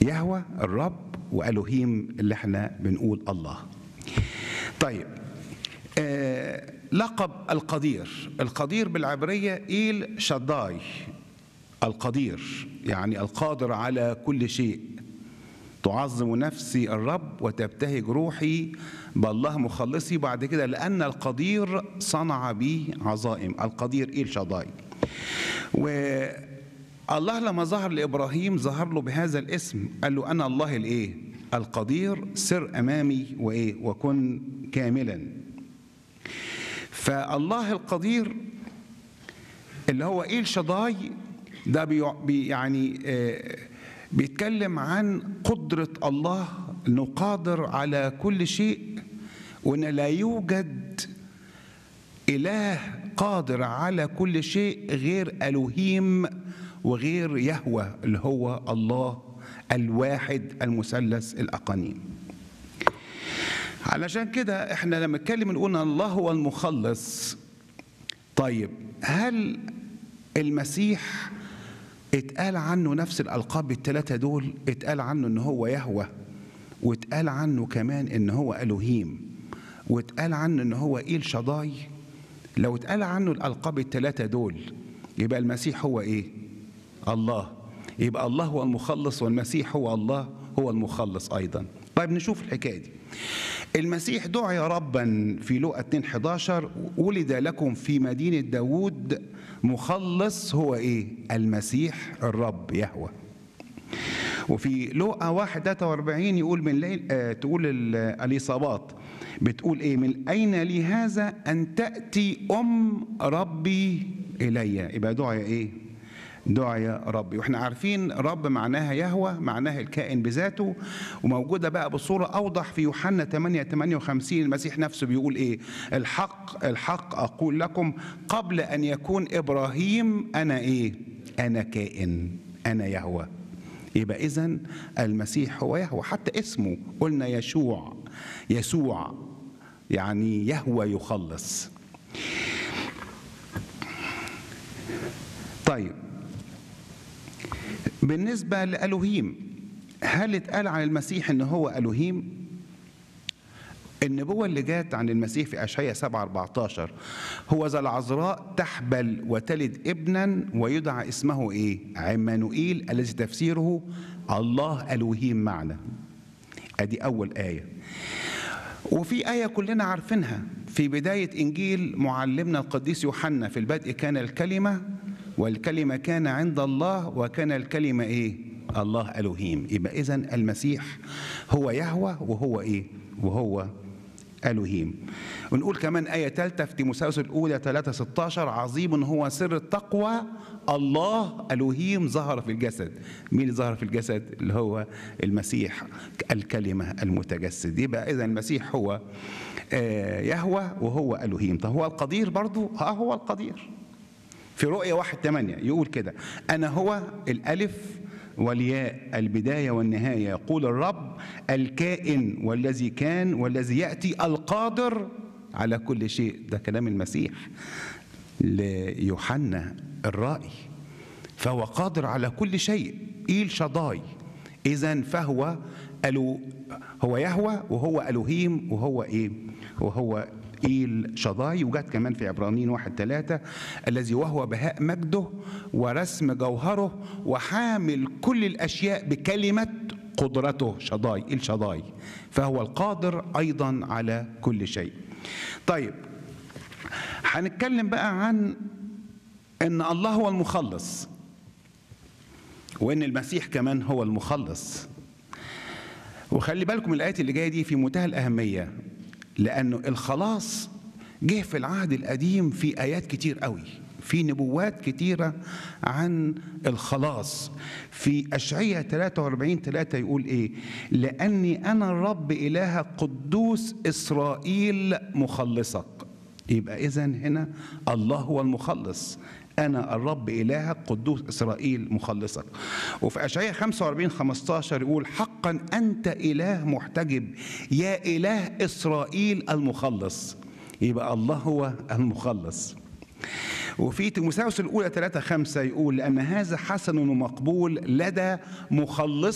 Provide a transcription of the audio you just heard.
يهوى الرب والوهيم اللي احنا بنقول الله طيب آه لقب القدير القدير بالعبرية إيل شداي القدير يعني القادر على كل شيء تعظم نفسي الرب وتبتهج روحي بالله مخلصي بعد كده لأن القدير صنع بي عظائم القدير إيل شداي والله لما ظهر لإبراهيم ظهر له بهذا الاسم قال له أنا الله الإيه القدير سر أمامي وإيه وكن كاملا فالله القدير اللي هو إيل شداي ده بي يعني آه بيتكلم عن قدرة الله انه قادر على كل شيء وان لا يوجد اله قادر على كل شيء غير الوهيم وغير يهوى اللي هو الله الواحد المثلث الاقانيم علشان كده احنا لما نتكلم نقول الله هو المخلص طيب هل المسيح اتقال عنه نفس الألقاب الثلاثة دول اتقال عنه إن هو يهوى واتقال عنه كمان إن هو ألوهيم واتقال عنه إن هو إيل شضاي لو اتقال عنه الألقاب الثلاثة دول يبقى المسيح هو إيه؟ الله يبقى الله هو المخلص والمسيح هو الله هو المخلص أيضا طيب نشوف الحكاية دي المسيح دعي ربا في لوقا 2 11 ولد لكم في مدينة داوود مخلص هو ايه المسيح الرب يهوى وفي لوقا 1 43 يقول من ليل آه تقول اليصابات بتقول ايه من اين لي هذا ان تاتي ام ربي الي يبقى دعي ايه دعي ربي واحنا عارفين رب معناها يهوى معناها الكائن بذاته وموجودة بقى بصورة أوضح في يوحنا 8 58 المسيح نفسه بيقول إيه الحق الحق أقول لكم قبل أن يكون إبراهيم أنا إيه أنا كائن أنا يهوى يبقى إذا المسيح هو يهوى حتى اسمه قلنا يشوع يسوع يعني يهوى يخلص طيب بالنسبة لألوهيم هل اتقال عن المسيح ان هو ألوهيم؟ النبوة اللي جات عن المسيح في أشعياء 7 14 هو ذا العذراء تحبل وتلد ابنا ويدعى اسمه ايه؟ عمانوئيل الذي تفسيره الله ألوهيم معنا. ادي أول آية. وفي آية كلنا عارفينها في بداية إنجيل معلمنا القديس يوحنا في البدء كان الكلمة والكلمة كان عند الله وكان الكلمة إيه؟ الله ألوهيم يبقى إذا المسيح هو يهوى وهو إيه؟ وهو ألوهيم ونقول كمان آية ثالثة في تيموثاوس الأولى 3 16 عظيم هو سر التقوى الله ألوهيم ظهر في الجسد مين اللي ظهر في الجسد اللي هو المسيح الكلمة المتجسد يبقى إذا المسيح هو يهوى وهو ألوهيم طب هو القدير برضو ها هو القدير في رؤية واحد ثمانية يقول كده أنا هو الألف والياء البداية والنهاية يقول الرب الكائن والذي كان والذي يأتي القادر على كل شيء ده كلام المسيح ليوحنا الرائي فهو قادر على كل شيء إيل شضاي إذا فهو ألو هو يهوى وهو ألوهيم وهو إيه وهو إيل شضاي وجات كمان في عبرانيين واحد ثلاثة الذي وهو بهاء مجده ورسم جوهره وحامل كل الأشياء بكلمة قدرته شضاي إيل شضاي فهو القادر أيضا على كل شيء طيب هنتكلم بقى عن ان الله هو المخلص وان المسيح كمان هو المخلص وخلي بالكم الايات اللي جايه دي في منتهى الاهميه لانه الخلاص جه في العهد القديم في ايات كتير قوي في نبوات كتيرة عن الخلاص في أشعية 43 3 يقول إيه لأني أنا الرب إله قدوس إسرائيل مخلصك يبقى إذا هنا الله هو المخلص أنا الرب إلهك قدوس إسرائيل مخلصك وفي أشعياء 45 15 يقول حقا أنت إله محتجب يا إله إسرائيل المخلص يبقى الله هو المخلص وفي تيموثاوس الأولى 3 5 يقول لأن هذا حسن ومقبول لدى مخلص